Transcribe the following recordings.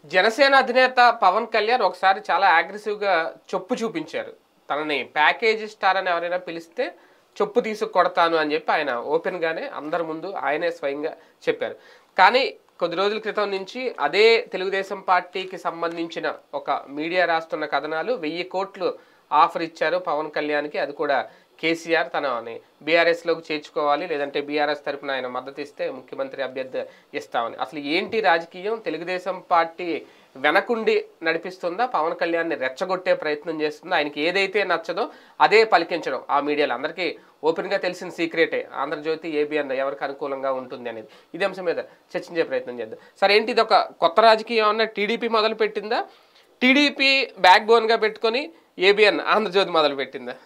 జనసేన అధినేత పవన్ కళ్యాణ్ ఒకసారి చాలా అగ్రెసివ్ గా చొప్పు చూపించారు తనని ప్యాకేజీ స్టార్ అని ఎవరైనా పిలిస్తే చొప్పు తీసుకు కొడతాను అని చెప్పి ఆయన ఓపెన్ గానే అందరి ముందు ఆయనే స్వయంగా చెప్పారు కానీ కొద్ది రోజుల క్రితం నుంచి అదే తెలుగుదేశం పార్టీకి సంబంధించిన ఒక మీడియా రాస్తున్న కథనాలు వెయ్యి కోట్లు ఆఫర్ ఇచ్చారు పవన్ కళ్యాణ్కి అది కూడా కేసీఆర్ తనని బీఆర్ఎస్లోకి చేర్చుకోవాలి లేదంటే బీఆర్ఎస్ తరపున ఆయన మద్దతు ఇస్తే ముఖ్యమంత్రి అభ్యర్థి ఇస్తామని అసలు ఏంటి రాజకీయం తెలుగుదేశం పార్టీ వెనకుండి నడిపిస్తుందా పవన్ కళ్యాణ్ని రెచ్చగొట్టే ప్రయత్నం చేస్తుందా ఆయనకి ఏదైతే నచ్చదో అదే పలికించడం ఆ మీడియాలో అందరికీ ఓపెన్గా తెలిసిన సీక్రెటే ఆంధ్రజ్యోతి ఏబిఎన్ ఎవరికి అనుకూలంగా ఉంటుంది అనేది ఇదే అంశం మీద చర్చించే ప్రయత్నం చేద్దాం సరే ఏంటి ఇది ఒక కొత్త రాజకీయం అన్న టీడీపీ మొదలు పెట్టిందా టీడీపీ బ్యాక్ బోన్గా పెట్టుకొని ఏబిఎన్ ఆంధ్రజ్యోతి మొదలు పెట్టిందా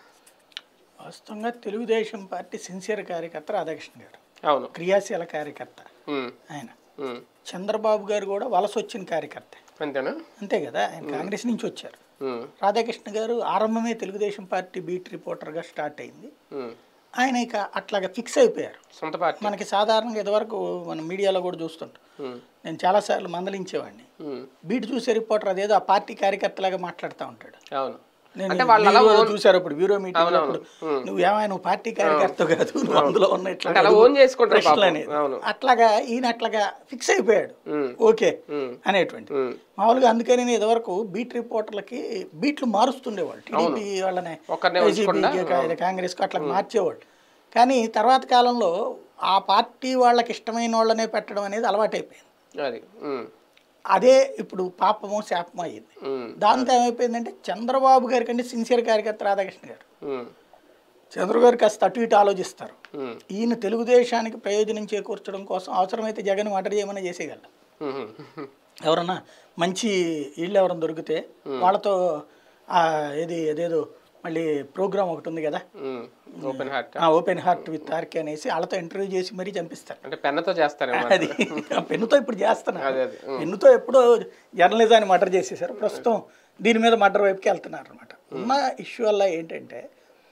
వాస్తవంగా తెలుగుదేశం పార్టీ సిన్సియర్ కార్యకర్త రాధాకృష్ణ గారు అవును క్రియాశీల కార్యకర్త ఉమ్, ఆయన ఉమ్. చంద్రబాబు గారు కూడా వలస వచ్చిన కార్యకర్త అంతేనా అంతే కదా ఆయన కాంగ్రెస్ నుంచి వచ్చారు ఉమ్, రాధాకృష్ణ గారు ఆరంభమే తెలుగుదేశం పార్టీ బీట్ రిపోర్టర్గా స్టార్ట్ అయింది ఉమ్. ఆయన ఇక అట్లాగా ఫిక్స్ అయిపోయారు సొంత పార్టీ మనకి సాధారణంగా ఇదివరకు మనం మీడియాలో కూడా చూస్తుంటాం ఉమ్, నేను చాలాసార్లు మందలించేవాడిని ఉమ్. బీట్ చూసే రిపోర్టర్ అదేదో ఆ పార్టీ కార్యకర్తలాగా మాట్లాడుతూ ఉంటాడు అవును నేను అంటే వాళ్ళు అలా బ్యూరోలో own- చూశారు అప్పుడు బ్యూరో మీటింగ్ అవునవును. అప్పుడు నువ్వు ఏమైనా నువ్వు పార్టీ కార్యకర్త కాదు నువ్వు అందులో ఉన్న ఇట్లా అంటే అలా అడుగు ఓన్ చేసుకుంటారు ప్రశ్నలు పాపం. అనేది. అవును. అట్లాగా ఈయన అట్లాగా ఫిక్స్ అయిపోయాడు ఉమ్, ఓకే ఉమ్, అనేటువంటి ఉమ్. మామూలుగా అందుకని నేను ఇదివరకు బీట్ రిపోర్టర్లకి బీట్లు మారుస్తుండేవాళ్ళు టీడీపీ వాళ్ళని ఒకరినే ఉంచకుండా, వైసీపీకి కాంగ్రెస్కి అట్లా మార్చేవాళ్ళు కానీ తర్వాత కాలంలో ఆ పార్టీ వాళ్ళకి ఇష్టమైన వాళ్ళనే పెట్టడం అనేది అలవాటైపోయింది అది ఉమ్, అదే ఇప్పుడు పాపము శాపము అయ్యింది ఉమ్, దాంతో ఏమైపోయిందంటే చంద్రబాబు గారి కంటే సిన్సియర్ కార్యకర్త రాధాకృష్ణ గారు ఉమ్, చంద్రబాబు గారు కాస్త అటు ఇటు ఆలోచిస్తారు ఉమ్, ఈయన తెలుగుదేశానికి ప్రయోజనం చేకూర్చడం కోసం అవసరమైతే జగన్ మటర్ చేయమని చేసేయగలరు ఉమ్, ఎవరన్నా మంచి ఇళ్ళు ఎవరైనా దొరికితే వాళ్ళతో ఆ, ఏది అదేదో మళ్ళీ ప్రోగ్రామ్ ఒకటి ఉంది కదా ఉమ్. Open heart open heart with RK అనేసి వాళ్ళతో ఇంటర్వ్యూ చేసి మరీ చంపిస్తారు అంటే పెన్నతో చేస్తారేమో అది ఆ పెన్నుతో ఇప్పుడు చేస్తున్నారు అదే అదే ఉమ్, పెన్నుతో ఎప్పుడో జర్నలిజాన్ని మర్డర్ చేసేసారు ప్రస్తుతం దీని మీద మర్డర్ వైపుకి వెళ్తున్నారు అనమాట ఉన్న ఇష్యూ వల్ల ఏంటంటే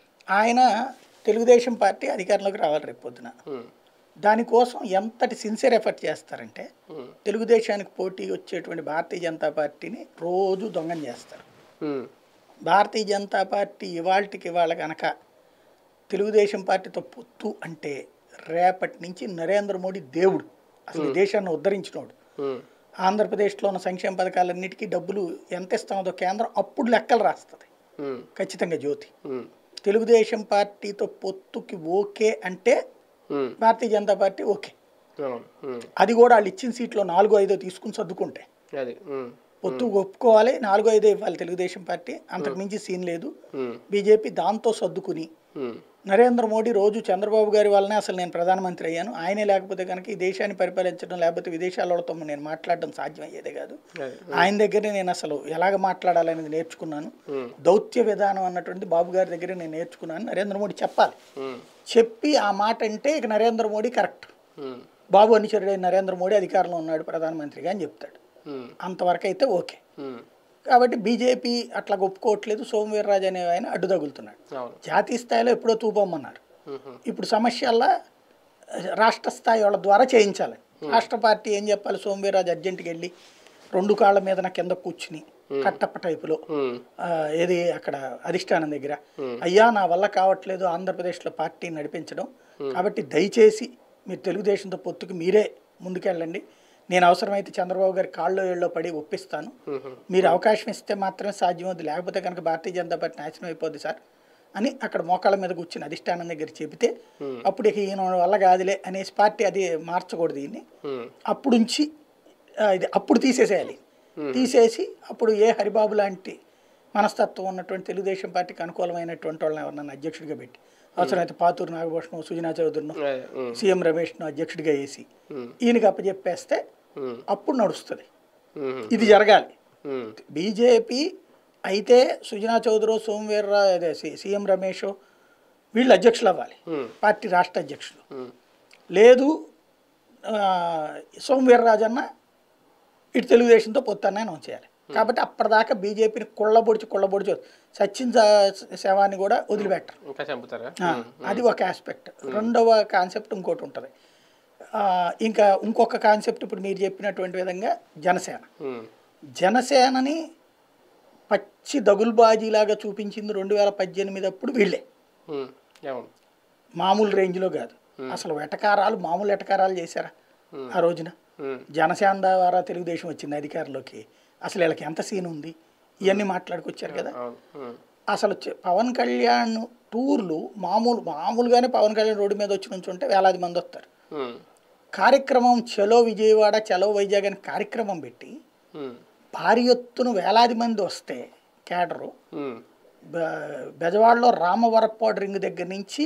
ఆయన తెలుగుదేశం పార్టీ అధికారంలోకి రావాలి రేపు పొద్దున ఉమ్, దానికోసం ఎంతటి సిన్సియర్ ఎఫర్ట్ చేస్తారంటే ఉమ్, తెలుగుదేశానికి పోటీ వచ్చేటువంటి భారతీయ జనతా పార్టీని రోజు దొంగం చేస్తారు ఉమ్, భారతీయ జనతా పార్టీ ఇవాళకి ఇవాళ కనుక తెలుగుదేశం పార్టీతో పొత్తు అంటే రేపటి నుంచి నరేంద్ర మోడీ దేవుడు అసలు ఈ దేశాన్ని ఉద్ధరించినోడు ఉమ్, ఆంధ్రప్రదేశ్లో ఉన్న సంక్షేమ పథకాలన్నిటికీ డబ్బులు ఎంత ఇస్తామో కేంద్రం అప్పుడు లెక్కలు రాస్తుంది ఉమ్, ఖచ్చితంగా జ్యోతి ఉమ్, తెలుగుదేశం పార్టీతో పొత్తుకి ఓకే అంటే ఉమ్, భారతీయ జనతా పార్టీ ఓకే అవును, ఉమ్, అది కూడా వాళ్ళు ఇచ్చిన సీట్లో నాలుగో ఐదో తీసుకుని సర్దుకుంటే అది ఉమ్, పొత్తు ఒప్పుకోవాలి నాలుగో ఐదో ఇవ్వాలి తెలుగుదేశం పార్టీ అంతకు మించి సీన్ లేదు ఉమ్, బీజేపీ దాంతో సర్దుకుని ఉమ్, నరేంద్ర మోడీ రోజు చంద్రబాబు గారి వల్లనే అసలు నేను ప్రధానమంత్రి అయ్యాను ఆయనే లేకపోతే కనుక ఈ దేశాన్ని పరిపాలించడం లేకపోతే విదేశాల వాళ్ళతో నేను మాట్లాడడం సాధ్యమయ్యేదే కాదు అది ఆయన దగ్గరే నేను అసలు ఎలాగ మాట్లాడాలనేది నేర్చుకున్నాను ఉమ్, దౌత్య విధానం అన్నటువంటి బాబు గారి దగ్గరే నేను నేర్చుకున్నాను నరేంద్ర మోడీ చెప్పాలి ఉమ్, చెప్పి ఆ మాట అంటే ఇక నరేంద్ర మోడీ కరెక్ట్ ఉమ్, బాబు అనుచరుడైన నరేంద్ర మోడీ అధికారంలో ఉన్నాడు ప్రధానమంత్రిగా అని చెప్తాడు ఉమ్, అంతవరకు అయితే ఓకే ఉమ్, కాబట్టి బీజేపీ అట్లా ఒప్పుకోవట్లేదు సోమవీర్రాజు అనే ఆయన అడ్డు తగులుతున్నాడు అవును జాతీయ స్థాయిలో ఎప్పుడో తూపమ్మన్నారు ఉహు, ఇప్పుడు సమస్యల్లా రాష్ట్ర స్థాయి వాళ్ళ ద్వారా చేయించాలి రాష్ట్ర పార్టీ ఏం చెప్పాలి సోమవీర్రాజు అర్జెంట్కి వెళ్ళి రెండు కాళ్ళ మీద కింద కూర్చుని కట్టప్ప టైపులో ఉమ్, ఆ, ఏది అక్కడ అధిష్టానం దగ్గర అయ్యా నా వల్ల కావట్లేదు ఆంధ్రప్రదేశ్లో పార్టీ నడిపించడం కాబట్టి దయచేసి మీరు తెలుగుదేశంతో పొత్తుకు మీరే ముందుకెళ్ళండి నేను అవసరమైతే చంద్రబాబు గారి కాళ్ళు ఏళ్ళలో పడి ఒప్పిస్తాను ఉహు, మీరు అవకాశం ఇస్తే మాత్రమే సాధ్యమవుతుంది లేకపోతే కనుక భారతీయ జనతా పార్టీ నాశనం అయిపోద్ది సార్ అని అక్కడ మోకాళ్ళ మీద కూర్చుని అధిష్టానం దగ్గర చెబితే అప్పుడు ఇక ఈయన వల్ల కాదులే అనేసి పార్టీ అది మార్చకూడదు దీన్ని ఉమ్, అప్పుడుంచి ఆ, ఇది అప్పుడు తీసేసేయాలి తీసేసి అప్పుడు ఏ హరిబాబు లాంటి మనస్తత్వం ఉన్నటువంటి తెలుగుదేశం పార్టీకి అనుకూలమైనటువంటి వాళ్ళని ఎవరన్నా అధ్యక్షుడిగా పెట్టి అవసరమైతే పాతూరు నాగభూషణం సుజనా చౌదరిను అదే, ఉమ్, సీఎం రమేష్ను అధ్యక్షుడిగా వేసి ఉమ్, ఈయనకి అప్పచెప్పేస్తే ఉమ్, అప్పుడు నడుస్తుంది ఉమ్, ఇది జరగాలి ఉమ్, బీజేపీ అయితే సుజనా చౌదరి సోమవీర్రా అదే సి- సీఎం రమేష్ వీళ్ళు అధ్యక్షులు అవ్వాలి ఉమ్, పార్టీ రాష్ట్ర అధ్యక్షులు ఉమ్, లేదు ఆ, సోమవీర్రాజన్న ఇటు తెలుగుదేశంతో పొత్తన్న అనౌన్స్ చేయాలి కాబట్టి అప్పటిదాకా బీజేపీని కుళ్ళబొడిచి కుళ్ళబొడిచి సచిన్ స- శవాన్ని కూడా వదిలిపెట్టరు ఇంకా చంపుతారా ఆ, అది ఒక ఆస్పెక్ట్ రెండవ కాన్సెప్ట్ ఇంకోటి ఉంటుంది ఆ, ఇంకా ఇంకొక కాన్సెప్ట్ ఇప్పుడు మీరు చెప్పినటువంటి విధంగా జనసేన ఉమ్, జనసేనని పచ్చి దగులుబాజీలాగా చూపించింది రెండు వేల పద్దెనిమిది అప్పుడు వీళ్ళే ఉమ్, అవును మామూలు రేంజ్లో కాదు అసలు వెటకారాలు మామూలు వెటకారాలు చేశారా ఆ రోజున ఉమ్, జనసేన ద్వారా తెలుగుదేశం వచ్చింది అధికారంలోకి అసలు వీళ్ళకి ఎంత సీన్ ఉంది ఇవన్నీ మాట్లాడుకొచ్చారు కదా అవును ఉమ్, అసలు చె- పవన్ కళ్యాణ్ టూర్లు మామూలు మామూలుగానే పవన్ కళ్యాణ్ రోడ్డు మీద వచ్చి నుంచుంటే వేలాది మంది వస్తారు ఉమ్, కార్యక్రమం చలో విజయవాడ చలో వైజాగ్ అని కార్యక్రమం పెట్టి ఉమ్, భారీ ఎత్తున వేలాది మంది వస్తే కేడరు ఉమ్, బె- బెజవాడలో రామవరప్పాడు రింగ్ దగ్గర నుంచి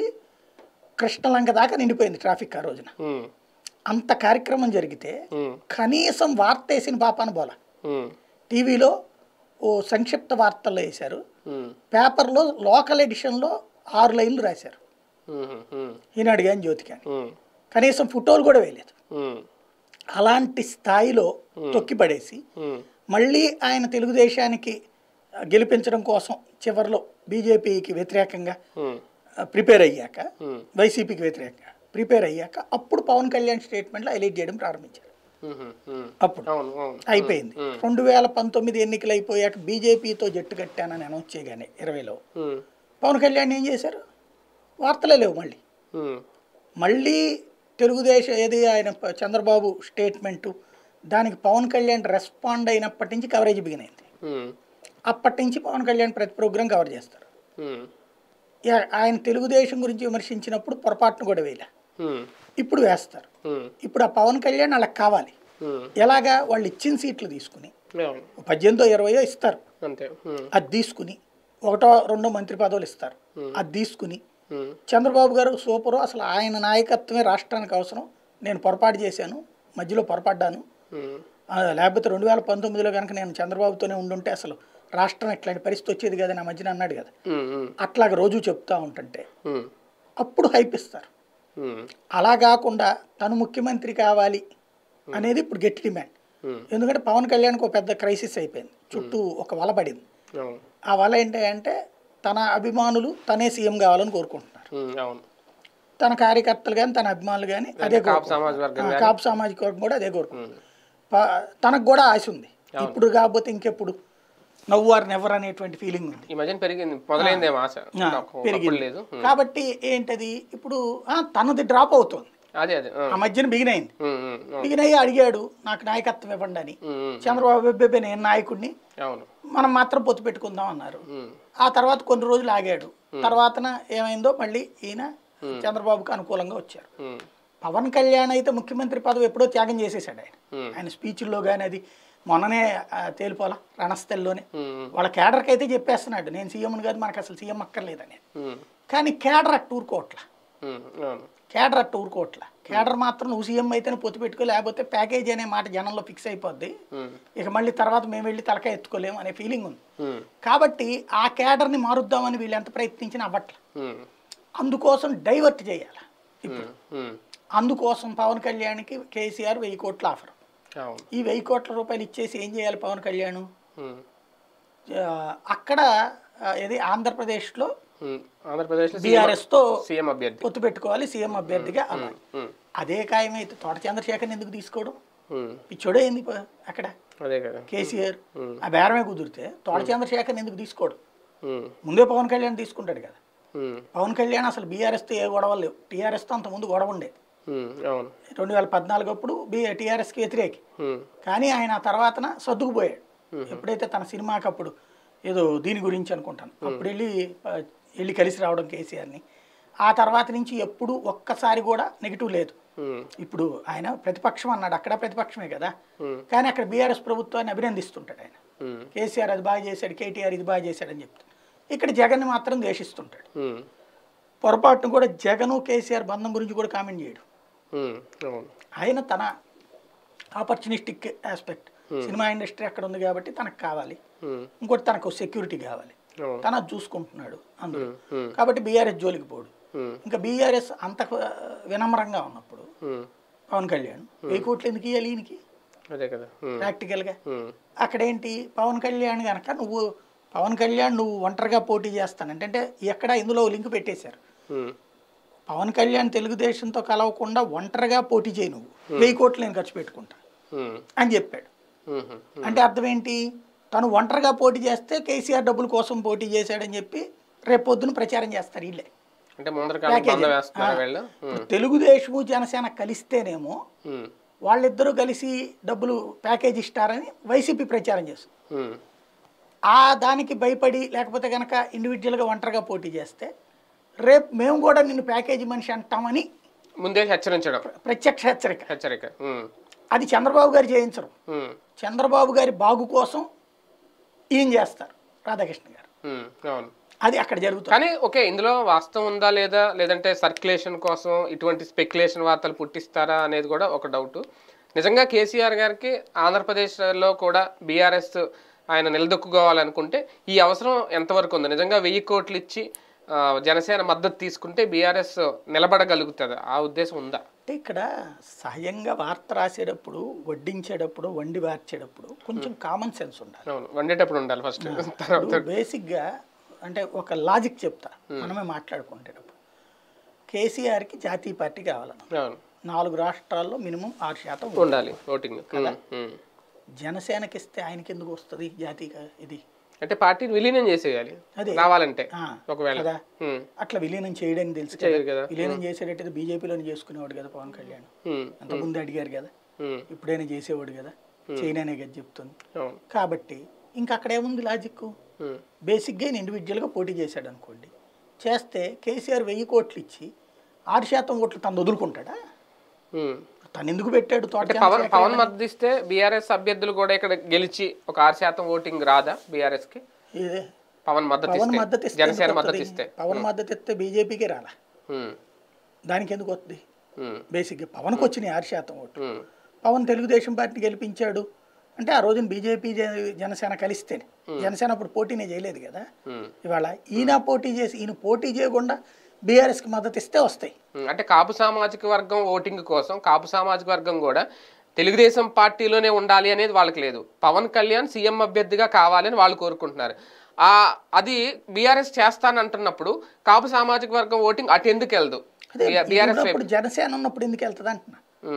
కృష్ణలంక దాకా నిండిపోయింది ట్రాఫిక్ ఆ రోజున ఉమ్, అంత కార్యక్రమం జరిగితే ఉమ్, కనీసం వార్త వేసిన పాపాన బోల ఉమ్, టీవీలో ఓ సంక్షిప్త వార్తల్లో వేశారు ఉమ్, పేపర్లో లోకల్ ఎడిషన్లో ఆరు లైన్లు రాశారు ఉమ్, ఉమ్, ఈనాడు కానీ జ్యోతి కానీ ఉమ్, కనీసం ఫోటోలు కూడా వేయలేదు ఉమ్, అలాంటి స్థాయిలో తొక్కిపడేసి ఉమ్, మళ్ళీ ఆయన తెలుగుదేశానికి ఆ, గెలిపించడం కోసం చివరిలో బీజేపీకి వ్యతిరేకంగా ఉమ్, ఆ, ప్రిపేర్ అయ్యాక ఉమ్, వైసీపీకి వ్యతిరేకంగా ప్రిపేర్ అయ్యాక అప్పుడు పవన్ కళ్యాణ్ స్టేట్మెంట్లో హైలైట్ చేయడం ప్రారంభించారు ఉమ్, ఉమ్, అప్పుడు అవును అవును అయిపోయింది రెండు వేల పంతొమ్మిది ఎన్నికలు అయిపోయాక బీజేపీతో జట్టు కట్టానని అనౌన్స్ చేయగానే ఇరవైలో ఉమ్, పవన్ కళ్యాణ్ ఏం చేశారు వార్తలే లేవు మళ్ళీ ఉమ్, మళ్ళీ తెలుగుదేశం ఏది ఆయన ప- చంద్రబాబు స్టేట్మెంటు దానికి పవన్ కళ్యాణ్ రెస్పాండ్ అయినప్పటి నుంచి కవరేజ్ బిగినైంది ఉమ్, అప్పటి నుంచి పవన్ కళ్యాణ్ ప్రతి ప్రోగ్రాం కవర్ చేస్తారు ఉమ్, యా- ఆయన తెలుగుదేశం గురించి విమర్శించినప్పుడు పొరపాటును కూడా వేయలే ఉమ్, ఇప్పుడు వేస్తారు ఉమ్, ఇప్పుడు ఆ పవన్ కళ్యాణ్ వాళ్ళకి కావాలి ఉమ్, ఎలాగా వాళ్ళు ఇచ్చిన సీట్లు తీసుకుని అవును పద్దెనిమిదో ఇరవయో ఇస్తారు అంతే ఉమ్, అది తీసుకుని ఒకటో రెండో మంత్రి పదవులు ఇస్తారు అది తీసుకుని ఉమ్, చంద్రబాబు గారు సూపరు అసలు ఆయన నాయకత్వమే రాష్ట్రానికి అవసరం నేను పొరపాటు చేశాను మధ్యలో పొరపడ్డాను ఉమ్, ఆ, లేకపోతే రెండు వేల పంతొమ్మిదిలో కనుక నేను చంద్రబాబుతోనే ఉండుంటే అసలు రాష్ట్రం ఇట్లాంటి పరిస్థితి వచ్చేది కదా నా మధ్యన అన్నాడు కదా ఉమ్, ఉమ్, అట్లాగ రోజు చెప్తా ఉంటుంటే ఉమ్, అప్పుడు హైప్ ఇస్తారు ఉమ్, అలా కాకుండా తను ముఖ్యమంత్రి కావాలి అనేది ఇప్పుడు గట్టి డిమాండ్ ఉమ్, ఎందుకంటే పవన్ కళ్యాణ్కి ఒక పెద్ద క్రైసిస్ అయిపోయింది చుట్టూ ఒక వల పడింది అవును ఆ వల ఏంటి అంటే తన అభిమానులు తనే సీఎం కావాలని కోరుకుంటున్నారు ఉమ్, అవును తన కార్యకర్తలు కానీ తన అభిమానులు కానీ అదే కాపు కోరుకుంటున్నారు. సమాజ వర్గం ఆ, కాపు సామాజిక వర్గం కూడా అదే కోరుకుంటుంది ఉమ్, ప- తనకు కూడా ఆశ ఉంది ఇప్పుడు కాకపోతే ఇంకెప్పుడు నవ్వారు నెవర్ అనేటువంటి ఫీలింగ్ ఉంది ఈ మధ్యన పెరిగింది మొదలైందేమో ఆశ ఆ, నాకు ఒకప్పుడు పెరిగింది లేదు ఉమ్, కాబట్టి ఏంటది ఇప్పుడు ఆ, తనది డ్రాప్ అవుతుంది అదే అదే ఆ, ఆ మధ్యన బిగిన్ అయింది ఉమ్, ఉమ్, అవును బిగిన్ అయ్యి అడిగాడు నాకు నాయకత్వం ఇవ్వండి అని ఉమ్, ఉమ్, చంద్రబాబు అబ్బే నేను నాయకుడిని అవును మనం మాత్రం పొత్తు పెట్టుకుందాం అన్నారు ఉమ్, ఆ తర్వాత కొన్ని రోజులు ఆగాడు తర్వాతన ఏమైందో మళ్ళీ ఈయన చంద్రబాబుకు అనుకూలంగా వచ్చారు ఉమ్, పవన్ కళ్యాణ్ అయితే ముఖ్యమంత్రి పదవి ఎప్పుడో త్యాగం చేసేసాడు ఆయన ఉమ్, ఆయన స్పీచ్ల్లో కానీ అది మొన్ననే ఆ, తేలిపోలా రణస్థలిలోనే ఉమ్, వాళ్ళ కేడర్కి అయితే చెప్పేస్తున్నాడు నేను సీఎంని కాదు మనకు అసలు సీఎం అక్కర్లేదని ఉమ్, కానీ కేడర్ అట్టు ఊరుకోవట్ల ఉమ్, అవును కేడర్ అట్టు ఊరుకోవట్ల కేడర్ మాత్రం నువ్వు సీఎం అయితేనే పొత్తు పెట్టుకో లేకపోతే ప్యాకేజ్ అనే మాట జనంలో ఫిక్స్ అయిపోద్ది ఉమ్, ఇక మళ్ళీ తర్వాత మేము వెళ్ళి తలకాయ ఎత్తుకోలేము అనే ఫీలింగ్ ఉంది ఉమ్, కాబట్టి ఆ కేడర్ని మారుద్దామని వీళ్ళు ఎంత ప్రయత్నించినా అవ్వట్ల ఉమ్, అందుకోసం డైవర్ట్ చేయాలి ఉమ్, ఉమ్, అందుకోసం పవన్ కళ్యాణ్కి కేసీఆర్ వెయ్యి కోట్ల ఆఫర్ అవును ఈ వెయ్యి కోట్ల రూపాయలు ఇచ్చేసి ఏం చేయాలి పవన్ కళ్యాణ్ ఉమ్, ఆ, అక్కడ ఆ, ఏది ఆంధ్రప్రదేశ్లో ఉమ్, ఆంధ్రప్రదేశ్లో బీఆర్ఎస్తో సీఎం అభ్యర్థి పొత్తు పెట్టుకోవాలి సీఎం అభ్యర్థిగా అవ్వాలి ఉమ్, అదే ఖాయమైతే తోట చంద్రశేఖర్ని ఎందుకు తీసుకోవడం ఉమ్, పిచ్చోడే ఏంది ప- అక్కడ అదే కదా కేసీఆర్ ఆ బేరమే కుదిరితే తోట చంద్రశేఖర్ని ఎందుకు తీసుకోవడం ఉమ్, ముందే పవన్ కళ్యాణ్ తీసుకుంటాడు కదా ఉమ్, పవన్ కళ్యాణ్ అసలు బీఆర్ఎస్తో ఏ గొడవలు లేవు టీఆర్ఎస్తో అంత ముందు గొడవ ఉండేది ఉమ్, అవును రెండు వేల పద్నాలుగు అప్పుడు బీ టీఆర్ఎస్కి వ్యతిరేకి ఉమ్, కానీ ఆయన ఆ తర్వాతన సర్దుకుపోయాడు ఎప్పుడైతే తన సినిమాకి అప్పుడు ఏదో దీని గురించి అనుకుంటాను అప్పుడు వెళ్ళి ఆ, వెళ్ళి కలిసి రావడం కేసీఆర్ని ఆ తర్వాత నుంచి ఎప్పుడు ఒక్కసారి కూడా నెగిటివ్ లేదు ఉమ్, ఇప్పుడు ఆయన ప్రతిపక్షం అన్నాడు అక్కడ ప్రతిపక్షమే కదా Hmm. కానీ అక్కడ బీఆర్ఎస్ ప్రభుత్వాన్ని అభినందిస్తుంటాడు ఆయన ఉమ్, కేసీఆర్ అది బాగా చేశాడు కేటీఆర్ ఇది బాగా చేశాడని చెప్తాడు ఇక్కడ జగన్ మాత్రం ద్వేషిస్తుంటాడు ఉమ్, పొరపాటును కూడా జగను కేసీఆర్ బంధం గురించి కూడా కామెంట్ చేయడు ఉమ్, అవును ఆయన తన ఆపర్చునిస్టిక్ ఆస్పెక్ట్ సినిమా ఇండస్ట్రీ అక్కడ ఉంది కాబట్టి తనకు కావాలి ఉమ్, ఇంకోటి తనకు సెక్యూరిటీ కావాలి అవును తన అది చూసుకుంటున్నాడు అందులో ఉమ్, ఉమ్, కాబట్టి బీఆర్ఎస్ జోలికి పోడు ఉమ్, ఇంకా బీఆర్ఎస్ అంత వినమ్రంగా ఉన్నప్పుడు ఉమ్, పవన్ కళ్యాణ్ వెయ్యి కోట్లు ఎందుకు ఇవ్వాలి ఈయనకి అదే కదా ఉమ్, ప్రాక్టికల్గా ఉమ్, అక్కడేంటి పవన్ కళ్యాణ్ కనుక నువ్వు పవన్ కళ్యాణ్ నువ్వు ఒంటరిగా పోటీ చేస్తానంటే అంటే ఎక్కడ ఇందులో లింక్ పెట్టేశారు ఉమ్, పవన్ కళ్యాణ్ తెలుగుదేశంతో కలవకుండా ఒంటరిగా పోటీ చేయి నువ్వు వెయ్యి కోట్లు నేను ఖర్చు పెట్టుకుంటా ఉమ్, అని చెప్పాడు ఉహు, అంటే అర్థం ఏంటి తను ఒంటరిగా పోటీ చేస్తే కేసీఆర్ డబ్బుల కోసం పోటీ చేశాడని చెప్పి రేపు పొద్దున ప్రచారం చేస్తారు వీళ్ళే అంటే ముందర కాలం ప్యాకేజీ. బంధం వేస్తున్నారు వీళ్ళు ఇప్పుడు తెలుగుదేశము జనసేన కలిస్తేనేమో ఉమ్, వాళ్ళిద్దరూ కలిసి డబ్బులు ప్యాకేజ్ ఇస్తారని వైసీపీ ప్రచారం చేస్తుంది ఉమ్, ఆ దానికి భయపడి లేకపోతే కనుక ఇండివిజువల్గా ఒంటరిగా పోటీ చేస్తే రేపు మేము కూడా నిన్ను ప్యాకేజీ మనిషి అంటామని ముందే హెచ్చరించడం ప్రత్యక్ష హెచ్చరిక హెచ్చరిక ఉమ్, అది చంద్రబాబు గారు చేయించరు ఉమ్, చంద్రబాబు గారి బాగు కోసం ఈయన చేస్తారు రాధాకృష్ణ గారు ఉమ్, అవును అది అక్కడ జరుగుతుంది కానీ ఓకే ఇందులో వాస్తవం ఉందా లేదా లేదంటే సర్క్యులేషన్ కోసం ఇటువంటి స్పెక్యులేషన్ వార్తలు పుట్టిస్తారా అనేది కూడా ఒక డౌట్ నిజంగా కేసీఆర్ గారికి ఆంధ్రప్రదేశ్లో కూడా బీఆర్ఎస్ ఆయన నిలదొక్కుకోవాలనుకుంటే ఈ అవసరం ఎంతవరకు ఉంది నిజంగా వెయ్యి కోట్లు ఇచ్చి ఆ, జనసేన మద్దతు తీసుకుంటే బీఆర్ఎస్ నిలబడగలుగుతుంది ఆ ఉద్దేశం ఉందా అంటే ఇక్కడ సహజంగా వార్త రాసేటప్పుడు వడ్డించేటప్పుడు వండి వార్చేటప్పుడు కొంచెం కామన్ సెన్స్ ఉండాలి అవును వండేటప్పుడు ఉండాలి ఫస్ట్ తర్వాత ఇప్పుడు బేసిక్గా అంటే ఒక లాజిక్ చెప్తా మనమే మాట్లాడుకుంటేటప్పుడు కేసీఆర్కి జాతీయ పార్టీ కావాలను అవును నాలుగు రాష్ట్రాల్లో మినిమం ఆరు శాతం ఉంది. ఉండాలి ఓటింగ్ జనసేనకి ఇస్తే ఆయనకి ఎందుకు వస్తుంది జాతీయ ఇది అంటే పార్టీని విలీనం చేసేయాలి అదే. రావాలంటే ఆ, ఒకవేళ కదా ఉమ్, అట్లా విలీనం చేయడానికి తెలుసు కదా చేయరు కదా విలీనం చేసేటట్టయితే బీజేపీలోనే చేసుకునేవాడు కదా పవన్ కళ్యాణ్ ఉమ్, అంతకుముందు అడిగారు కదా ఉమ్, ఇప్పుడైనా చేసేవాడు కదా చేయననే కదా చెప్తుంది అవును కాబట్టి ఇంకా అక్కడ ఏముంది లాజిక్ ఉమ్, బేసిక్గా ఈయన ఇండివిజువల్గా పోటీ చేశాడు అనుకోండి చేస్తే కేసీఆర్ వెయ్యి కోట్లు ఇచ్చి ఆరు శాతం ఓట్లు తను వదులుకుంటాడా ఉమ్. తను ఎందుకు పెట్టాడు తోట అంటే పవన్ పవన్ మద్దతు ఇస్తే బీఆర్ఎస్ అభ్యర్థులు కూడా ఇక్కడ గెలిచి ఒక ఆరు శాతం ఓటింగ్ రాదా బీఆర్ఎస్ కి ఇదే పవన్ మద్దతు పవన్ ఇస్తే మద్దతు ఇస్తే జనసేన ఎందుకు మద్దతు వస్తది? ఇస్తే పవన్ మద్దతు ఇస్తే బీజేపీకి రాలా ఉమ్, దానికి ఎందుకు వస్తుంది ఉమ్, బేసిక్గా పవన్కి వచ్చినాయి ఆరు శాతం ఓట్లు ఉమ్, పవన్ తెలుగుదేశం పార్టీని గెలిపించాడు అంటే ఆ రోజున బీజేపీ జ- జనసేన కలిస్తేనే జనసేన అప్పుడు పోటీనే చేయలేదు కదా ఉమ్, ఇవాళ ఈయన పోటీ చేసి ఈయన పోటీ చేయకుండా బీఆర్ఎస్కి మద్దతు ఇస్తే వస్తాయి ఉమ్. అంటే కాపు సామాజిక వర్గం ఓటింగ్ కోసం కాపు సామాజిక వర్గం కూడా తెలుగుదేశం పార్టీలోనే ఉండాలి అనేది వాళ్ళకి లేదు పవన్ కళ్యాణ్ సీఎం అభ్యర్థిగా కావాలని వాళ్ళు కోరుకుంటున్నారు ఆ అది బీఆర్ఎస్ చేస్తానంటున్నప్పుడు కాపు సామాజిక వర్గం ఓటింగ్ అటు ఎందుకు వెళ్దు అదే బీఆర్ఎస్ ఇప్పుడు జనసేన ఉన్నప్పుడు ఎందుకు వెళ్తుంది అంటున్నా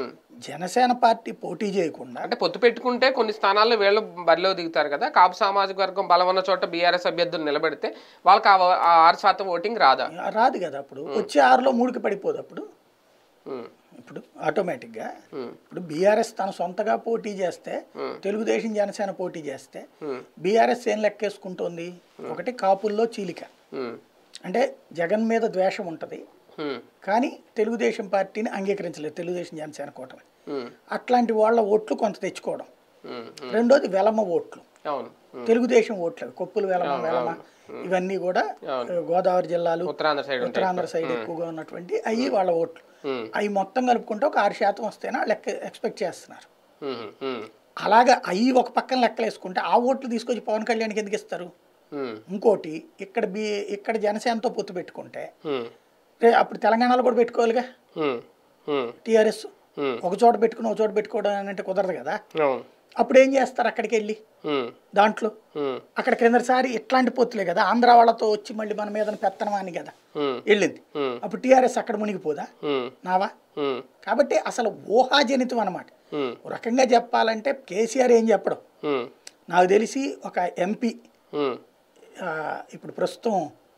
జనసేన పార్టీ పోటీ చేయకుండా అంటే పొత్తు పెట్టుకుంటే కొన్ని స్థానాల్లో వీళ్ళు బరిలో దిగుతారు కదా కాపు సామాజిక వర్గం బలం ఉన్న చోట బీఆర్ఎస్ అభ్యర్థులు నిలబెడితే వాళ్ళకి ఆ ఆ ఆరు శాతం ఓటింగ్ రాదా రాదు కదా అప్పుడు వచ్చే ఆరులో మూడుకి పడిపోదు అప్పుడు ఉమ్, ఇప్పుడు ఆటోమేటిక్గా ఉమ్, ఇప్పుడు బీఆర్ఎస్ తన సొంతగా పోటీ చేస్తే తెలుగుదేశం జనసేన పోటీ చేస్తే ఉమ్, బీఆర్ఎస్ ఏం లెక్కేసుకుంటోంది ఒకటి కాపుల్లో చీలిక ఉమ్, అంటే జగన్ మీద ద్వేషం ఉంటుంది ఉమ్, కానీ తెలుగుదేశం పార్టీని అంగీకరించలేదు తెలుగుదేశం జనసేన కూటమి ఉమ్, అట్లాంటి వాళ్ళ ఓట్లు కొంత తెచ్చుకోవడం ఉమ్, రెండోది వెలమ ఓట్లు అవును ఉమ్, తెలుగుదేశం ఓట్లు అవి కొప్పులు వెలమ వెలమ ఇవన్నీ కూడా అవును. గోదావరి జిల్లాలు ఉత్తరాంధ్ర సైడ్ ఉంటాయి ఉత్తరాంధ్ర సైడ్ ఎక్కువగా ఉన్నటువంటి అవి వాళ్ళ ఓట్లు ఉమ్, అవి మొత్తం కలుపుకుంటే ఒక ఆరు శాతం వస్తేనా లెక్క ఎక్స్పెక్ట్ చేస్తున్నారు ఉమ్, ఉమ్, అలాగా అవి ఒక పక్కన లెక్కలేసుకుంటే ఆ ఓట్లు తీసుకొచ్చి పవన్ కళ్యాణ్కి ఎందుకు ఇస్తారు ఉమ్, ఇంకోటి ఇక్కడ బి ఇక్కడ జనసేనతో పొత్తు పెట్టుకుంటే ఉమ్, రే అప్పుడు తెలంగాణలో కూడా పెట్టుకోవాలిగా ఉమ్, ఉమ్, టీఆర్ఎస్ ఉమ్, ఒక చోట పెట్టుకుని ఒక చోట పెట్టుకోవడం అంటే కుదరదు కదా అవును అప్పుడు ఏం చేస్తారు అక్కడికి వెళ్ళి ఉమ్, దాంట్లో ఉమ్, అక్కడ క్రిందసారి ఇట్లాంటి పొత్తులే కదా ఆంధ్ర వాళ్ళతో వచ్చి మళ్ళీ మన మీద పెత్తనం అని కదా ఉమ్, వెళ్ళింది ఉమ్, అప్పుడు టీఆర్ఎస్ అక్కడ మునిగిపోదా ఉమ్, నావా ఉమ్, కాబట్టి అసలు ఊహాజనితం అనమాట ఉమ్, ఒక రకంగా చెప్పాలంటే కేసీఆర్ ఏం చెప్పడం ఉమ్, నాకు తెలిసి ఒక ఎంపీ ఉమ్, ఆ, ఇప్పుడు ప్రస్తుతం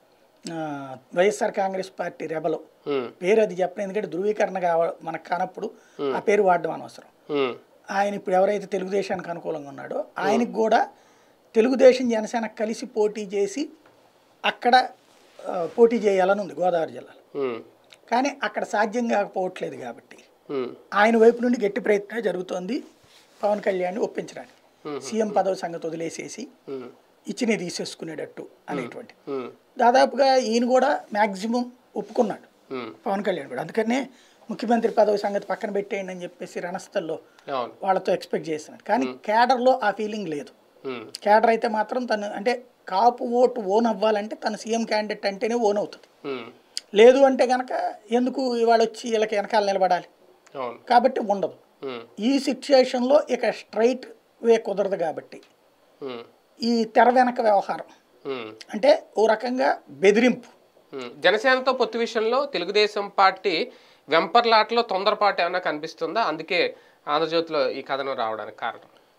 ఆ, వైఎస్ఆర్ కాంగ్రెస్ పార్టీ రెబలు ఉమ్, పేరు అది చెప్పను ఎందుకంటే ధృవీకరణ కావ మనకు కానప్పుడు ఆ పేరు వాడడం అనవసరం ఉమ్, ఆయన ఇప్పుడు ఎవరైతే తెలుగుదేశానికి అనుకూలంగా ఉన్నాడో ఆయనకు కూడా తెలుగుదేశం జనసేన కలిసి పోటీ చేసి అక్కడ ఆ, పోటీ చేయాలని ఉంది గోదావరి జిల్లాలో ఉమ్, కానీ అక్కడ సాధ్యం కాకపోవట్లేదు కాబట్టి ఉమ్, ఆయన వైపు నుండి గట్టి ప్రయత్నం జరుగుతోంది పవన్ కళ్యాణ్ ఒప్పించడానికి సీఎం పదవి సంగతి వదిలేసేసి ఉమ్, ఇచ్చినే తీసేసుకునేటట్టు అనేటువంటి ఉమ్, దాదాపుగా ఈయన కూడా మ్యాక్సిమం ఒప్పుకున్నాడు ఉమ్, పవన్ కళ్యాణ్ కూడా అందుకనే ముఖ్యమంత్రి పదవి సంగతి పక్కన పెట్టేయండి అని చెప్పేసి రణస్థల్లో అవును వాళ్ళతో ఎక్స్పెక్ట్ చేస్తున్నాడు కానీ కేడర్లో ఆ ఫీలింగ్ లేదు ఉమ్, కేడర్ అయితే మాత్రం తను అంటే కాపు ఓటు ఓన్ అవ్వాలంటే తను సీఎం క్యాండిడేట్ అంటేనే ఓన్ అవుతుంది ఉమ్, లేదు అంటే కనుక ఎందుకు ఇవాళ వచ్చి వీళ్ళకి వెనకాల నిలబడాలి అవును కాబట్టి ఉండదు ఉమ్, ఈ సిచ్యుయేషన్లో ఇక స్ట్రైట్ వే కుదరదు కాబట్టి ఉమ్, ఈ తెర వెనక వ్యవహారం ఉమ్, అంటే ఓ రకంగా బెదిరింపు ఉమ్. జనసేనతో పొత్తు విషయంలో తెలుగుదేశం పార్టీ వెంపర్లాట్లో తొందరపాటు ఏమైనా కనిపిస్తుందా అందుకే ఆంధ్రజ్యోతిలో ఈ కథనం రావడానికి కారణం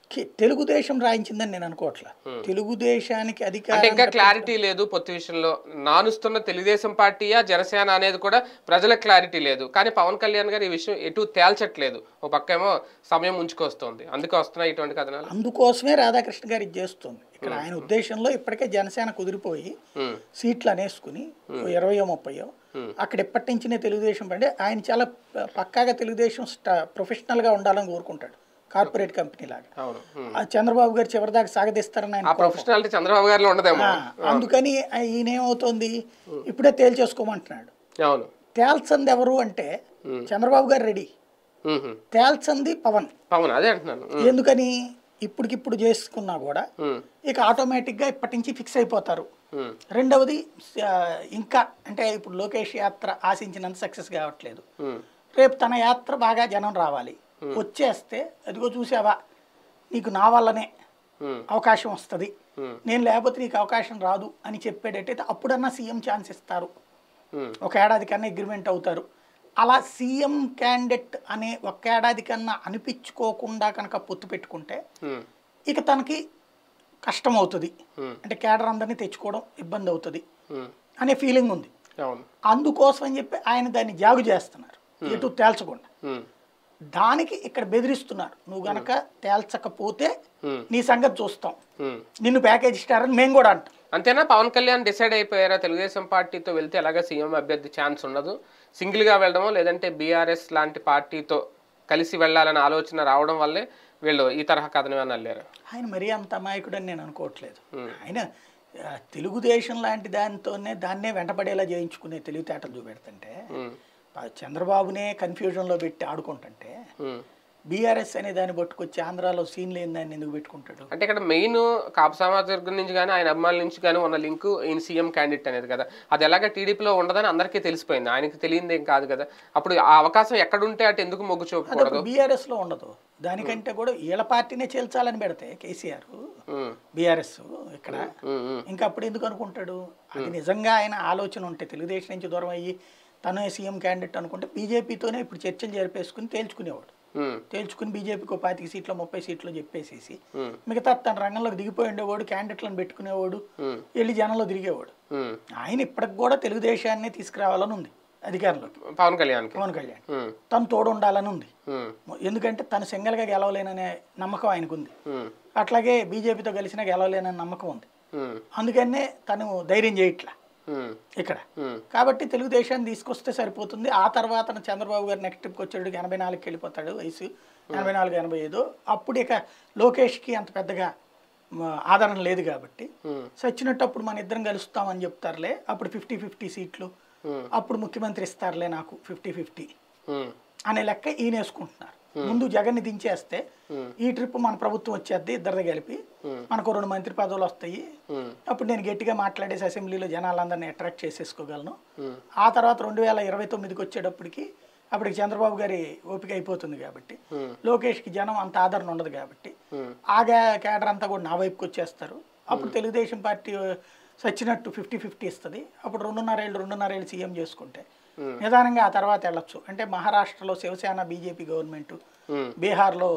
కి- తెలుగుదేశం రాయించిందని నేను అనుకోవట్లా తెలుగుదేశానికి అంటే అధికారం ఇంకా క్లారిటీ లేదు పొత్తు విషయంలో నానుస్తున్న తెలుగుదేశం పార్టీయా జనసేన అనేది కూడా ప్రజలకు క్లారిటీ లేదు కానీ పవన్ కళ్యాణ్ గారు ఈ విషయం ఎటు తేల్చట్లేదు ఒక పక్కేమో సమయం ఉంచుకొస్తోంది అందుకే వస్తున్నాయి ఇటువంటి కథనాలు అందుకోసమే రాధాకృష్ణ గారు ఇది చేస్తుంది ఇక్కడ ఆయన ఉద్దేశంలో ఇప్పటికే జనసేన కుదిరిపోయి ఉమ్, సీట్లు అనేసుకుని ఓ ఇరవయో ముప్పయో అక్కడ ఎప్పటి నుంచినే తెలుగుదేశం అంటే ఆయన చాలా ప- పక్కాగా తెలుగుదేశం స్టా ప్రొఫెషనల్గా ఉండాలని కోరుకుంటాడు కార్పొరేట్ కంపెనీ లాగా అవును ఉమ్. ఆ చంద్రబాబు గారు చివరిదాకా సాగదీస్తారని ఆయన ఆ ప్రొఫెషనాలిటీ చంద్రబాబు గారిలో ఉండదేమో ఆ, అందుకని ఆ ఈయన ఏమవుతోంది ఇప్పుడే తేల్చేసుకోమంటున్నాడు అవును తేల్చంది ఎవరు అంటే చంద్రబాబు గారు రెడీ ఉహు. తేల్చంది పవన్ పవన్ అదే అంటున్నాను ఉమ్, ఎందుకని ఇప్పటికిప్పుడు చేసుకున్నా కూడా ఉమ్, ఇక ఆటోమేటిక్గా ఇప్పటి నుంచి ఫిక్స్ అయిపోతారు ఉమ్, రెండవది ఆ, ఇంకా అంటే ఇప్పుడు లోకేష్ యాత్ర ఆశించినంత సక్సెస్ కావట్లేదు ఉమ్, రేపు తన యాత్ర బాగా జనం రావాలి వచ్చేస్తే అదిగో చూసావా నీకు నా వల్లనే ఉమ్, అవకాశం వస్తుంది Hmm. నేను లేకపోతే నీకు అవకాశం రాదు అని చెప్పేటట్టయితే అప్పుడన్నా సీఎం ఛాన్స్ ఇస్తారు ఉమ్, ఒక ఏడాది కన్నా అగ్రిమెంట్ అవుతారు అలా సీఎం క్యాండిడేట్ అనే ఒక ఏడాది కన్నా అనిపించుకోకుండా కనుక పొత్తు పెట్టుకుంటే ఉమ్, ఇక తనకి కష్టం అవుతుంది Hmm. అంటే కేడర్ అందరినీ తెచ్చుకోవడం ఇబ్బంది అవుతుంది ఉమ్, అనే ఫీలింగ్ ఉంది అవును అందుకోసం అని చెప్పి ఆయన దాన్ని జాగు చేస్తున్నారు ఎటు తేల్చకుండా ఉమ్, దానికి ఇక్కడ బెదిరిస్తున్నారు నువ్వు గనక తేల్చకపోతే Hmm. నీ సంగతి చూస్తాం ఉమ్. నిన్ను ప్యాకేజ్ ఇస్తారని మేము కూడా అంటాం అంతేనా పవన్ కళ్యాణ్ డిసైడ్ అయిపోయారా తెలుగుదేశం పార్టీతో వెళ్తే ఎలాగ సీఎం అభ్యర్థి ఛాన్స్ ఉండదు సింగిల్గా వెళ్ళడమో లేదంటే బీఆర్ఎస్ లాంటి పార్టీతో కలిసి వెళ్ళాలనే ఆలోచన రావడం వల్లే వీళ్ళు ఈ తరహా కథనం అని అల్లారు ఆయన మరీ అంత అమాయకుడు అని నేను అనుకోవట్లేదు ఆయన ఆ, తెలుగుదేశం లాంటి దానితోనే దాన్నే వెంటపడేలా చేయించుకునే తెలివితేటలు చూపెడుతుంటే ఉమ్, ఆ చంద్రబాబునే కన్ఫ్యూజన్లో పెట్టి ఆడుకుంటుంటే ఉమ్. బీఆర్ఎస్ అనే దాన్ని పట్టుకొచ్చి ఆంధ్రాలో సీన్ లేని దాన్ని ఎందుకు పెట్టుకుంటాడు అంటే ఇక్కడ మెయిన్ కాపు సమాజ వర్గం నుంచి కానీ ఆయన అభిమానుల నుంచి కానీ ఉన్న లింక్ ఈయన సీఎం క్యాండిడేట్ అనేది కదా అది ఎలాగ టీడీపీలో ఉండదని అందరికీ తెలిసిపోయింది ఆయనకి తెలియంది ఏం కాదు కదా అప్పుడు ఆ అవకాశం ఎక్కడుంటే అటు ఎందుకు మొగ్గు చూపకూడదు బీఆర్ఎస్ లో ఉండదు దానికంటే కూడా వీళ్ళ పార్టీనే చేల్చాలని పెడితే కేసీఆర్ ఉమ్, బీఆర్ఎస్ ఇక్కడ ఉమ్, ఉమ్, ఇంకా అప్పుడు ఎందుకు అనుకుంటాడు అది నిజంగా ఆయన ఆలోచన ఉంటే తెలుగుదేశం నుంచి దూరం అయ్యి తనే సీఎం క్యాండిడేట్ అనుకుంటే బీజేపీతోనే ఇప్పుడు చర్చలు జరిపేసుకుని తేల్చుకునేవాడు ఉమ్, తేల్చుకుని బీజేపీకి ఒక పాతిక సీట్లు ముప్పై సీట్లు చెప్పేసేసి ఉమ్, మిగతా తన రంగంలోకి దిగిపోయి ఉండేవాడు క్యాండిడేట్లను పెట్టుకునేవాడు ఉమ్, వెళ్ళి జనంలో తిరిగేవాడు ఉమ్. ఆయన ఇప్పటికి కూడా తెలుగుదేశాన్ని తీసుకురావాలని ఉంది అధికారంలోకి పవన్ కళ్యాణ్కి పవన్ కళ్యాణ్ ఉమ్, తను తోడు ఉండాలని ఉంది ఉమ్, ఎందుకంటే తను సింగల్గా గెలవలేననే నమ్మకం ఆయనకు ఉంది ఉమ్, అట్లాగే బీజేపీతో కలిసినా గెలవలేననే నమ్మకం ఉంది ఉమ్, అందుకనే తను ధైర్యం చేయట్లా ఉమ్, ఇక్కడ ఉమ్, కాబట్టి తెలుగుదేశాన్ని తీసుకొస్తే సరిపోతుంది ఆ తర్వాత చంద్రబాబు గారు నెక్స్ట్ ట్రిప్కి వచ్చాడు ఎనభై నాలుగుకి వెళ్ళిపోతాడు వయసు ఎనభై నాలుగు ఎనభై ఐదు అప్పుడు ఇక లోకేష్కి అంత పెద్దగా మ, ఆదరణ లేదు కాబట్టి ఉమ్, సచ్చినట్టు అప్పుడు మన ఇద్దరం కలుస్తామని చెప్తారులే అప్పుడు ఫిఫ్టీ ఫిఫ్టీ సీట్లు ఉమ్, అప్పుడు ముఖ్యమంత్రి ఇస్తారులే నాకు ఫిఫ్టీ ఫిఫ్టీ ఉమ్, అనే లెక్క ఈయన వేసుకుంటున్నారు ముందు జగన్ని దించేస్తే Hmm. ఈ ట్రిప్ మన ప్రభుత్వం వచ్చేద్ది ఇద్దరిది కలిపి Hmm. మనకు రెండు మంత్రి పదవులు వస్తాయి ఉమ్, అప్పుడు నేను గట్టిగా మాట్లాడేసి అసెంబ్లీలో జనాలందరినీ అట్రాక్ట్ చేసేసుకోగలను ఉమ్, ఆ తర్వాత రెండు వేల ఇరవై తొమ్మిదికి వచ్చేటప్పటికి అప్పటికి చంద్రబాబు గారి ఓపిక అయిపోతుంది కాబట్టి Hmm. లోకేష్కి జనం అంత ఆదరణ ఉండదు కాబట్టి ఉమ్, ఆ గా- కేడర్ అంతా కూడా నా వైపుకి వచ్చేస్తారు అప్పుడు తెలుగుదేశం పార్టీ సచ్చినట్టు ఫిఫ్టీ ఫిఫ్టీ ఇస్తుంది అప్పుడు రెండున్నర ఏళ్ళు రెండున్నర ఏళ్ళు సీఎం చేసుకుంటే Hmm. నిదానంగా ఆ తర్వాత వెళ్ళొచ్చు అంటే మహారాష్ట్రలో శివసేన బీజేపీ గవర్నమెంట్ ఉమ్, బీహార్లో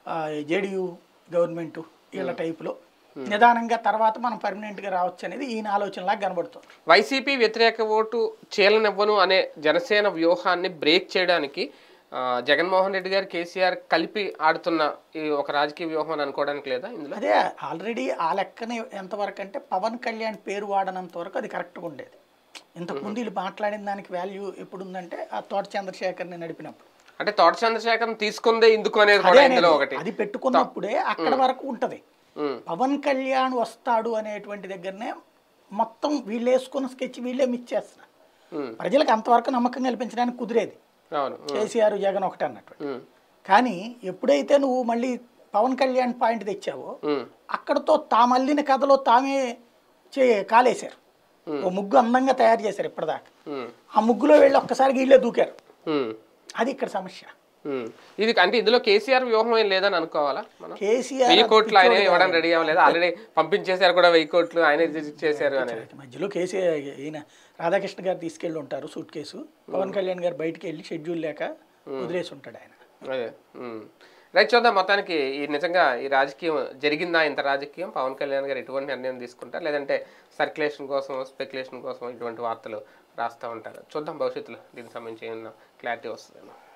జేడియు గవర్నమెంట్ వీళ్ళ టైపులో నిదానంగా తర్వాత మనం పర్మనెంట్గా రావచ్చు అనేది ఈయన ఆలోచనలాగా కనబడుతుంది వైసీపీ వ్యతిరేక ఓటు చీలనివ్వను అనే జనసేన వ్యూహాన్ని బ్రేక్ చేయడానికి ఆ, జగన్మోహన్ రెడ్డి గారు కేసీఆర్ కలిపి ఆడుతున్న ఈ ఒక రాజకీయ వ్యూహం అని అనుకోవడానికి లేదా ఇందులో అదే ఆల్రెడీ ఆ లెక్కనే ఎంతవరకు అంటే పవన్ కళ్యాణ్ పేరు వాడనంత వరకు అది కరెక్ట్గా ఉండేది ఇంతకుముందు వీళ్ళు మాట్లాడిన దానికి వాల్యూ ఎప్పుడు ఉందంటే ఆ తోట చంద్రశేఖర్ని నడిపినప్పుడు అంటే తోట చంద్రశేఖర్ తీసుకుందే ఇందుకు అనేది అదే కూడా అనేది. ఇందులో ఒకటి అది పెట్టుకున్నప్పుడే అక్కడ వరకు ఉంటది ఉమ్, పవన్ కళ్యాణ్ వస్తాడు అనేటువంటి దగ్గరనే మొత్తం వీళ్ళు వేసుకున్న స్కెచ్ వీళ్ళే మిస్ చేస్తున్నారు ఉమ్, ప్రజలకు అంతవరకు నమ్మకం కల్పించడానికి కుదిరేది అవును ఉమ్, కేసీఆర్ జగన్ ఒకటే అన్నట్టు ఉమ్, కానీ ఎప్పుడైతే నువ్వు మళ్ళీ పవన్ కళ్యాణ్ పాయింట్ తెచ్చావో ఉమ్, అక్కడతో తామల్లిన కథలో తామే చే కాలేశారు ఓ ముగ్గు అందంగా తయారు చేశారు ఇప్పటిదాకా ఉమ్, ఆ ముగ్గులో వెళ్ళి ఒక్కసారి వీళ్ళే దూకారు ఉమ్, అది ఇక్కడ సమస్య ఉమ్. ఇది అంటే ఇందులో కేసీఆర్ వ్యూహం ఏం లేదని అనుకోవాలా మనం కేసీఆర్ వెయ్యి కోట్లు ఆయన ఇవ్వడం రెడీ అవ్వలేదు ఆల్రెడీ పంపించేశారు కూడా వెయ్యి కోట్లు ఆయనే చేశారు అనేది మధ్యలో కేసీఆర్ ఈయన రాధాకృష్ణ గారు తీసుకెళ్ళి ఉంటారు సూట్ కేసు పవన్ కళ్యాణ్ గారు బయటికి వెళ్ళి షెడ్యూల్ లేక వదిలేసి ఉంటాడు ఆయన అదే ఉమ్. రైట్ చూద్దాం మొత్తానికి ఈ నిజంగా ఈ రాజకీయం జరిగిందా ఇంత రాజకీయం పవన్ కళ్యాణ్ గారు ఎటువంటి నిర్ణయం తీసుకుంటారు లేదంటే సర్క్యులేషన్ కోసం స్పెక్యులేషన్ కోసం ఇటువంటి వార్తలు రాస్తూ ఉంటారు చూద్దాం భవిష్యత్తులో దీనికి సంబంధించి ఏమన్నా క్లారిటీ వస్తుందేమో